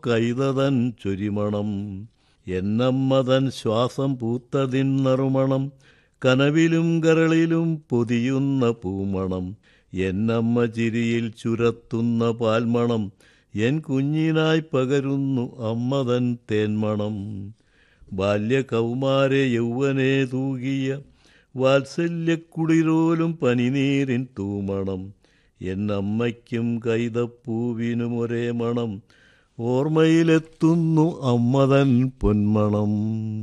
കൈതതൻ ചൊരിമണം എന്നമ്മതൻ ശ്വാസം പൂത്തതിൻ നറുമണം കനവിലും കരളിലും പൊതിയുന്ന പൂമണം എന്നമ്മ ചിരിയിൽ ചുരത്തുന്ന പാൽമണം എൻ കുഞ്ഞിനായി പകരുന്നു അമ്മതൻ തേന്മണം ബാല്യകൗമാരെ യൗവനെ തൂകിയ വാത്സല്യക്കുളിരോലും പനിനീരിൻ തൂമണം എന്നമ്മയ്ക്കും കൈതപ്പൂവിനും ഒരേ മണം ഓർമ്മയിലെത്തുന്നു അമ്മതൻ പൊന്മണം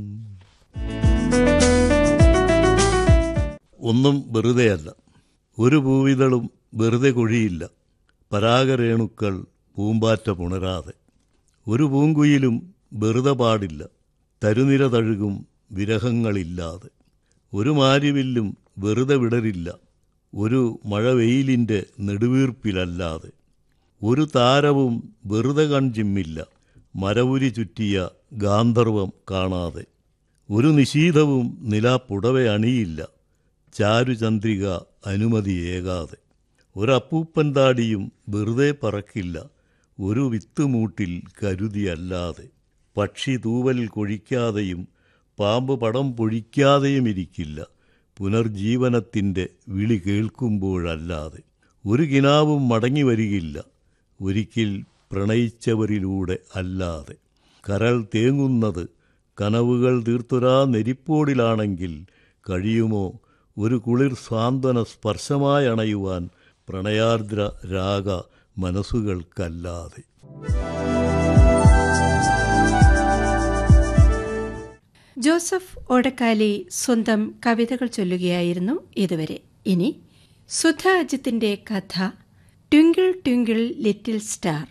ഒന്നും വെറുതെയല്ല ഒരു പൂവിതളും വെറുതെ കൊഴിയില്ല പരാഗരേണുക്കൾ പൂമ്പാറ്റ പുണരാതെ ഒരു പൂങ്കുയിലും വെറുതെ പാടില്ല തരുനിര തഴുകും വിരഹങ്ങളില്ലാതെ ഒരു മാരിവില്ലും വെറുതെ വിടരില്ല ഒരു മഴവെയിലിൻ്റെ നെടുവീർപ്പിലല്ലാതെ ഒരു താരവും വെറുതെ കൺചിമ്മില്ല മരവുരി ചുറ്റിയ ഗാന്ധർവം കാണാതെ ഒരു നിശീധവും നിലാപ്പുടവ അണിയില്ല ചാരുചന്ദ്രിക അനുമതിയേകാതെ ഒരപ്പൂപ്പൻ താടിയും വെറുതെ പറക്കില്ല ഒരു വിത്തുമൂട്ടിൽ കരുതിയല്ലാതെ പക്ഷി തൂവൽ കൊഴിക്കാതെയും പാമ്പ് പടം പൊഴിക്കാതെയും ഇരിക്കില്ല പുനർജീവനത്തിൻ്റെ വിളി കേൾക്കുമ്പോഴല്ലാതെ ഒരു കിനാവും മടങ്ങി വരികില്ല ഒരിക്കൽ പ്രണയിച്ചവരിലൂടെ അല്ലാതെ കരൾ തേങ്ങുന്നത് കനവുകൾ തീർത്തൊരാ നെരിപ്പോടിലാണെങ്കിൽ കഴിയുമോ ഒരു കുളിർ സാന്ത്വന സ്പർശമായി അണയുവാൻ പ്രണയാർദ്ര രാഗ മനസ്സുകൾക്കല്ലാതെ ജോസഫ് ഓടക്കാലി സ്വന്തം കവിതകൾ ചൊല്ലുകയായിരുന്നു ഇതുവരെ ഇനി സുധ അജിത്തിന്റെ കഥ ട്വിങ്കിൾ ട്വിങ്കിൾ ലിറ്റിൽ സ്റ്റാർ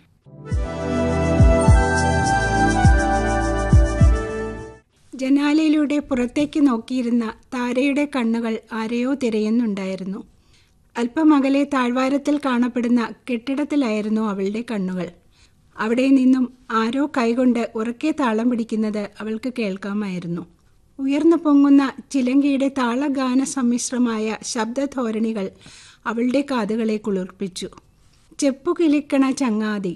ജനാലയിലൂടെ പുറത്തേക്ക് നോക്കിയിരുന്ന താരയുടെ കണ്ണുകൾ ആരെയോ തിരയുന്നുണ്ടായിരുന്നു അല്പം അകലെ താഴ്വാരത്തിൽ കാണപ്പെടുന്ന കെട്ടിടത്തിലായിരുന്നു അവളുടെ കണ്ണുകൾ അവിടെ നിന്നും ആരോ കൈകൊണ്ട് ഉറക്കെ താളം പിടിക്കുന്നത് അവൾക്ക് കേൾക്കാമായിരുന്നു ഉയർന്നു പൊങ്ങുന്ന ചിലങ്കയുടെ താളഗാന സമ്മിശ്രമായ ശബ്ദധോരണികൾ അവളുടെ കാതുകളെ കുളിർപ്പിച്ചു ചെപ്പുകിലിക്കണ ചങ്ങാതി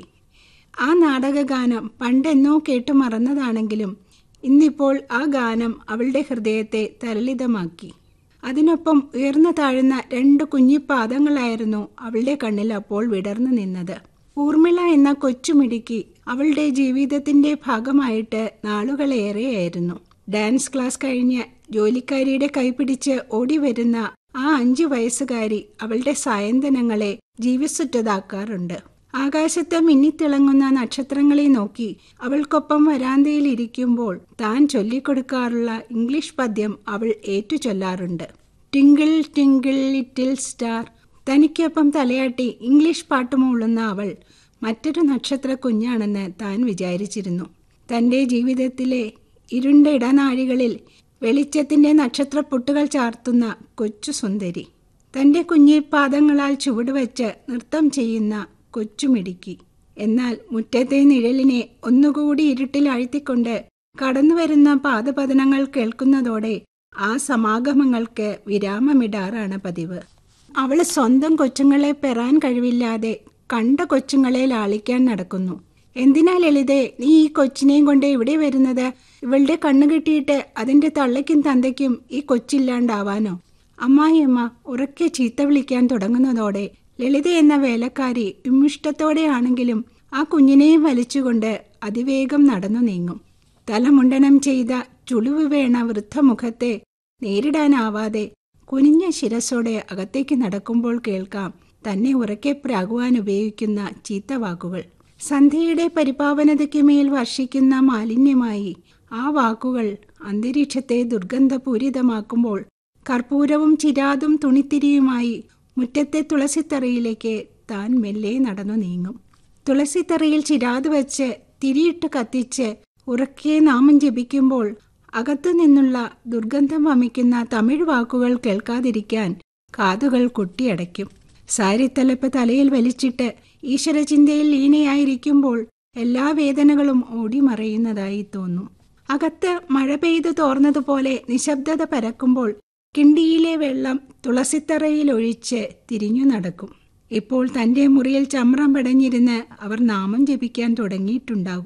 ആ നാടകഗാനം പണ്ടെന്നോ കേട്ടു മറന്നതാണെങ്കിലും ഇന്നിപ്പോൾ ആ ഗാനം അവളുടെ ഹൃദയത്തെ തരളിതമാക്കി അതിനൊപ്പം ഉയർന്നു താഴുന്ന രണ്ട് കുഞ്ഞിപ്പാദങ്ങളായിരുന്നു അവളുടെ കണ്ണിൽ അപ്പോൾ വിടർന്നു നിന്നത് ഊർമിള എന്ന കൊച്ചുമിടുക്കി അവളുടെ ജീവിതത്തിന്റെ ഭാഗമായിട്ട് നാളുകളേറെയായിരുന്നു ഡാൻസ് ക്ലാസ് കഴിഞ്ഞ് ജോലിക്കാരിയുടെ കൈപിടിച്ച് ഓടി വരുന്ന ആ അഞ്ചു വയസ്സുകാരി അവളുടെ സായന്തനങ്ങളെ ജീവിസുറ്റതാക്കാറുണ്ട് ആകാശത്ത് മിന്നിത്തിളങ്ങുന്ന നക്ഷത്രങ്ങളെ നോക്കി അവൾക്കൊപ്പം വരാന്തയിൽ ഇരിക്കുമ്പോൾ താൻ ചൊല്ലിക്കൊടുക്കാറുള്ള ഇംഗ്ലീഷ് പദ്യം അവൾ ഏറ്റു ചൊല്ലാറുണ്ട് ടിങ്കിൾ ടിങ്കിൾ ലിറ്റിൽ സ്റ്റാർ തനിക്കൊപ്പം തലയാട്ടി ഇംഗ്ലീഷ് പാട്ട് മൂളുന്ന അവൾ മറ്റൊരു നക്ഷത്ര കുഞ്ഞാണെന്ന് താൻ വിചാരിച്ചിരുന്നു തൻ്റെ ജീവിതത്തിലെ ഇരുണ്ട ഇടനാഴികളിൽ വെളിച്ചത്തിൻ്റെ നക്ഷത്രപ്പൊട്ടുകൾ ചാർത്തുന്ന കൊച്ചു സുന്ദരി തൻ്റെ കുഞ്ഞി പാദങ്ങളാൽ ചുവടുവെച്ച് നൃത്തം ചെയ്യുന്ന കൊച്ചുമിടുക്കി എന്നാൽ മുറ്റത്തെ നിഴലിനെ ഒന്നുകൂടി ഇരുട്ടിൽ അഴ്ത്തിക്കൊണ്ട് കടന്നുവരുന്ന പാദപതനങ്ങൾ കേൾക്കുന്നതോടെ ആ സമാഗമങ്ങൾക്ക് വിരാമമിടാറാണ് പതിവ് അവള് സ്വന്തം കൊച്ചുങ്ങളെ പെറാൻ കഴിവില്ലാതെ കണ്ട കൊച്ചുങ്ങളെ ലാളിക്കാൻ നടക്കുന്നു എന്തിനാ ലളിതേ നീ ഈ കൊച്ചിനെയും കൊണ്ട് ഇവിടെ വരുന്നത് ഇവളുടെ കണ്ണു കിട്ടിയിട്ട് അതിന്റെ തള്ളയ്ക്കും തന്തയ്ക്കും ഈ കൊച്ചില്ലാണ്ടാവാനോ അമ്മായിയമ്മ ഉറക്കെ ചീത്ത വിളിക്കാൻ തുടങ്ങുന്നതോടെ ലളിത എന്ന വേലക്കാരി ഇമ്മിഷ്ടത്തോടെയാണെങ്കിലും ആ കുഞ്ഞിനെയും വലിച്ചുകൊണ്ട് അതിവേഗം നടന്നു നീങ്ങും തലമുണ്ടനം ചെയ്ത ചുളിവ് വേണ വൃദ്ധമുഖത്തെ നേരിടാനാവാതെ കുനിഞ്ഞ ശിരസോടെ അകത്തേക്ക് നടക്കുമ്പോൾ കേൾക്കാം തന്നെ ഉറക്കെ പ്രാകുവാൻ ഉപയോഗിക്കുന്ന ചീത്ത വാക്കുകൾ സന്ധ്യയുടെ പരിപാവനതയ്ക്ക് മേൽ വർഷിക്കുന്ന മാലിന്യമായി ആ വാക്കുകൾ അന്തരീക്ഷത്തെ ദുർഗന്ധപൂരിതമാക്കുമ്പോൾ കർപ്പൂരവും ചിരാതും തുണിത്തിരിയുമായി മുറ്റത്തെ തുളസിത്തറയിലേക്ക് താൻ മെല്ലെ നടന്നു നീങ്ങും തുളസിത്തറയിൽ ചിരാത് വെച്ച് തിരിയിട്ട് കത്തിച്ച് ഉറക്കെ നാമം ജപിക്കുമ്പോൾ അകത്തു നിന്നുള്ള ദുർഗന്ധം വമിക്കുന്ന തമിഴ് വാക്കുകൾ കേൾക്കാതിരിക്കാൻ കാതുകൾ കൊട്ടിയടയ്ക്കും സാരിത്തലപ്പ് തലയിൽ വലിച്ചിട്ട് ഈശ്വരചിന്തയിൽ ലീനയായിരിക്കുമ്പോൾ എല്ലാ വേദനകളും ഓടിമറയുന്നതായി തോന്നും അകത്ത് മഴ പെയ്തു തോർന്നതുപോലെ നിശബ്ദത പരക്കുമ്പോൾ കിണ്ടിയിലെ വെള്ളം തുളസിത്തറയിൽ ഒഴിച്ച് തിരിഞ്ഞു നടക്കും ഇപ്പോൾ തന്റെ മുറിയിൽ ചമ്രം പടഞ്ഞിരുന്ന് അവർ നാമം ജപിക്കാൻ തുടങ്ങിയിട്ടുണ്ടാകും